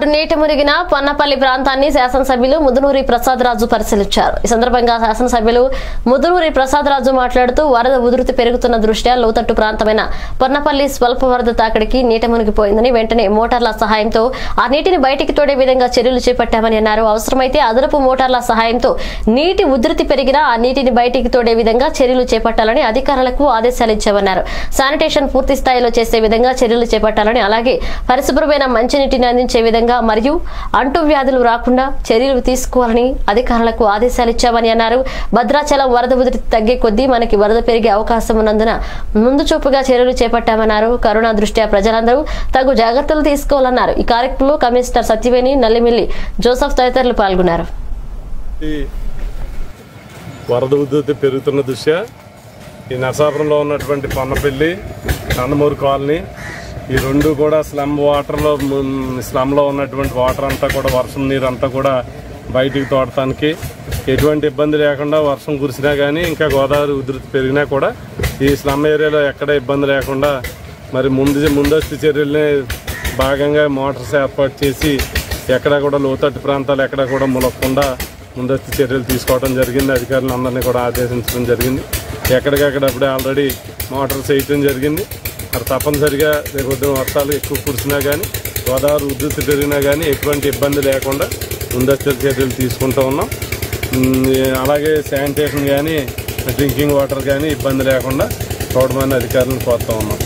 పాటు నీటి మునిగిన పొన్నపల్లి ప్రాంతాన్ని శాసనసభ్యులు ముదునూరి ప్రసాద్ రాజు పరిశీలించారు ఈ సందర్భంగా శాసనసభ్యులు ముదునూరి ప్రసాద్ రాజు మాట్లాడుతూ వరద ఉధృతి పెరుగుతున్న దృష్ట్యా లోతట్టు ప్రాంతమైన పొన్నపల్లి స్వల్ప వరద తాకిడికి నీట మునిగిపోయిందని వెంటనే మోటార్ల సహాయంతో ఆ నీటిని బయటికి తోడే విధంగా చర్యలు చేపట్టామని అన్నారు అవసరమైతే అదనపు మోటార్ల సహాయంతో నీటి ఉధృతి పెరిగినా ఆ నీటిని బయటికి తోడే విధంగా చర్యలు చేపట్టాలని అధికారులకు ఆదేశాలు ఇచ్చామన్నారు శానిటేషన్ పూర్తి స్థాయిలో చేసే విధంగా చర్యలు చేపట్టాలని అలాగే పరిశుభ్రమైన మంచినీటిని అందించే విధంగా మరియు అంటు వ్యాధులు రాకుండా చర్యలు తీసుకోవాలని అధికారులకు ఆదేశాలు ఇచ్చామని అన్నారు భద్రాచలం వరద ఉధృతి తగ్గే కొద్దీ మనకి వరద పెరిగే అవకాశం ఉన్నందున ముందు చూపుగా చర్యలు చేపట్టామన్నారు కరోనా దృష్ట్యా ప్రజలందరూ తగు జాగ్రత్తలు తీసుకోవాలన్నారు ఈ కార్యక్రమంలో కమిషనర్ సత్యవేణి నల్లిమిల్లి జోసఫ్ తదితరులు పాల్గొన్నారు ఈ వరద ఉధృతి పెరుగుతున్న దృష్ట్యా ఈ నరసాపురంలో ఉన్నటువంటి పొన్నపల్లి నందమూరు కాలనీ ఈ రెండు కూడా స్లమ్ వాటర్లో ము- స్లమ్లో ఉన్నటువంటి వాటర్ అంతా కూడా వర్షం నీరు అంతా కూడా బయటికి తోడటానికి ఎటువంటి ఇబ్బంది లేకుండా వర్షం కురిసినా కానీ ఇంకా గోదావరి ఉధృతి పెరిగినా కూడా ఈ స్లమ్ ఏరియాలో ఎక్కడ ఇబ్బంది లేకుండా మరి ముందు ముందస్తు చర్యల్ని భాగంగా మోటార్స్ ఏర్పాటు చేసి ఎక్కడా కూడా లోతట్టు ప్రాంతాలు ఎక్కడా కూడా ములగకుండా ముందస్తు చర్యలు తీసుకోవడం జరిగింది అధికారులు అందరినీ కూడా ఆదేశించడం జరిగింది ఎక్కడికక్కడ అప్పుడే ఆల్రెడీ మోటార్స్ వేయటం జరిగింది మరి తప్పనిసరిగా రేపు పొద్దున వర్షాలు ఎక్కువ కురిసినా కానీ గోదావరి ఉధృతి పెరిగినా కానీ ఎటువంటి ఇబ్బంది లేకుండా ముందస్తు చర్యలు తీసుకుంటూ ఉన్నాం ఉమ్, అలాగే శానిటేషన్ కానీ డ్రింకింగ్ వాటర్ కానీ ఇబ్బంది లేకుండా చూడమని అధికారులను కోరుతా ఉన్నాం